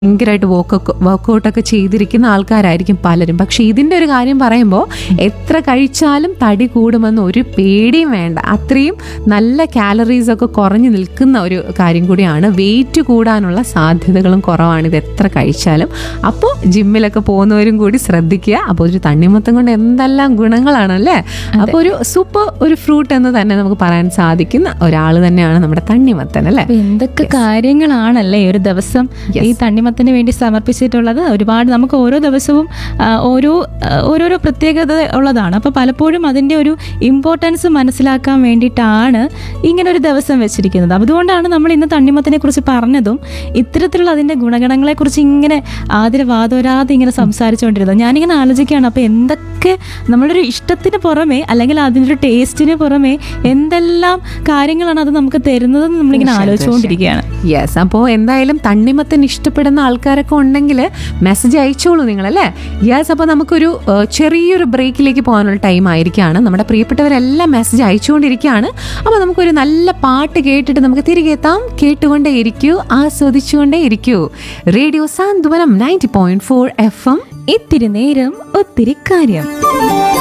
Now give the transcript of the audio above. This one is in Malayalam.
ഭയങ്കരമായിട്ട് വോക്കൊക്കെ വർക്കൗട്ടൊക്കെ ചെയ്തിരിക്കുന്ന ആൾക്കാരായിരിക്കും പലരും പക്ഷെ ഇതിൻ്റെ ഒരു കാര്യം പറയുമ്പോൾ എത്ര കഴിച്ചാലും തടി കൂടുമെന്ന് ഒരു പേടിയും വേണ്ട അത്രയും നല്ല കാലറീസ് ഒക്കെ കുറഞ്ഞു നിൽക്കുന്ന ഒരു കാര്യം കൂടിയാണ് വെയിറ്റ് കൂടാനുള്ള സാധ്യതകളും കുറവാണ് ഇത് എത്ര കഴിച്ചാലും അപ്പോൾ ജിമ്മിലൊക്കെ പോകുന്നവരും കൂടി ശ്രദ്ധിക്കുക അപ്പോൾ ഒരു തണ്ണിമത്തം കൊണ്ട് എന്തെല്ലാം ഗുണങ്ങളാണ് അല്ലേ അപ്പോൾ ഒരു സൂപ്പർ ഒരു ഫ്രൂട്ട് എന്ന് തന്നെ നമുക്ക് പറയാൻ സാധിക്കുന്ന ഒരാൾ തന്നെയാണ് നമ്മുടെ തണ്ണിമത്തൻ അല്ലേ അപ്പൊ എന്തൊക്കെ കാര്യങ്ങളാണല്ലേ ഒരു ദിവസം ഈ തണ്ണിമത്തിന് വേണ്ടി സമർപ്പിച്ചിട്ടുള്ളത് ഒരുപാട് നമുക്ക് ഓരോ ദിവസവും ആ, ഓരോ ആ, ഓരോരോ പ്രത്യേകത ഉള്ളതാണ് അപ്പോൾ പലപ്പോഴും അതിൻ്റെ ഒരു ഇമ്പോർട്ടൻസ് മനസ്സിലാക്കാൻ വേണ്ടിയിട്ടാണ് ഇങ്ങനെ ഒരു ദിവസം വെച്ചിരിക്കുന്നത് അതുകൊണ്ടാണ് നമ്മൾ ഇന്ന് തണ്ണിമത്തിനെ കുറിച്ച് പറഞ്ഞതും ഇത്തരത്തിലുള്ള അതിൻ്റെ ഗുണഗണങ്ങളെക്കുറിച്ച് ഇങ്ങനെ ആദരവാദോരാതെ ഇങ്ങനെ സംസാരിച്ചുകൊണ്ടിരുന്നത് ഞാനിങ്ങനെ ആലോചിക്കുകയാണ് അപ്പോൾ എന്തൊക്കെ നമ്മളൊരു ഇഷ്ടത്തിന് പുറമെ അല്ലെങ്കിൽ അതിൻ്റെ ഒരു ടേസ്റ്റിന് പുറമെ എന്തെല്ലാം കാര്യങ്ങളാണ് അത് നമുക്ക് തരുന്നതെന്ന് നമ്മളിങ്ങനെ ആലോചിച്ചുകൊണ്ടിരിക്കുകയാണ് യെസ് അപ്പോൾ എന്തായാലും തണ്ണിമത്തൻ ഇഷ്ടപ്പെടുന്ന ആൾക്കാരൊക്കെ ഉണ്ടെങ്കിൽ മെസ്സേജ് അയച്ചോളൂ നിങ്ങൾ അല്ലേ യെസ് അപ്പോൾ നമുക്കൊരു ഏഹ്, ചെറിയൊരു ബ്രേക്കിലേക്ക് പോകാനുള്ള ടൈം ആയിരിക്കുകയാണ് നമ്മുടെ പ്രിയപ്പെട്ടവരെല്ലാം മെസ്സേജ് അയച്ചുകൊണ്ടിരിക്കുകയാണ് അപ്പോൾ നമുക്കൊരു നല്ല പാട്ട് കേട്ടിട്ട് നമുക്ക് തിരികെ എത്താം കേട്ടുകൊണ്ടേ ഇരിക്കൂ ആസ്വദിച്ചുകൊണ്ടേ ഇരിക്കൂ radio Santhwanam ninety point four F M ഇത്തിരി നേരം ഒത്തിരി കാര്യം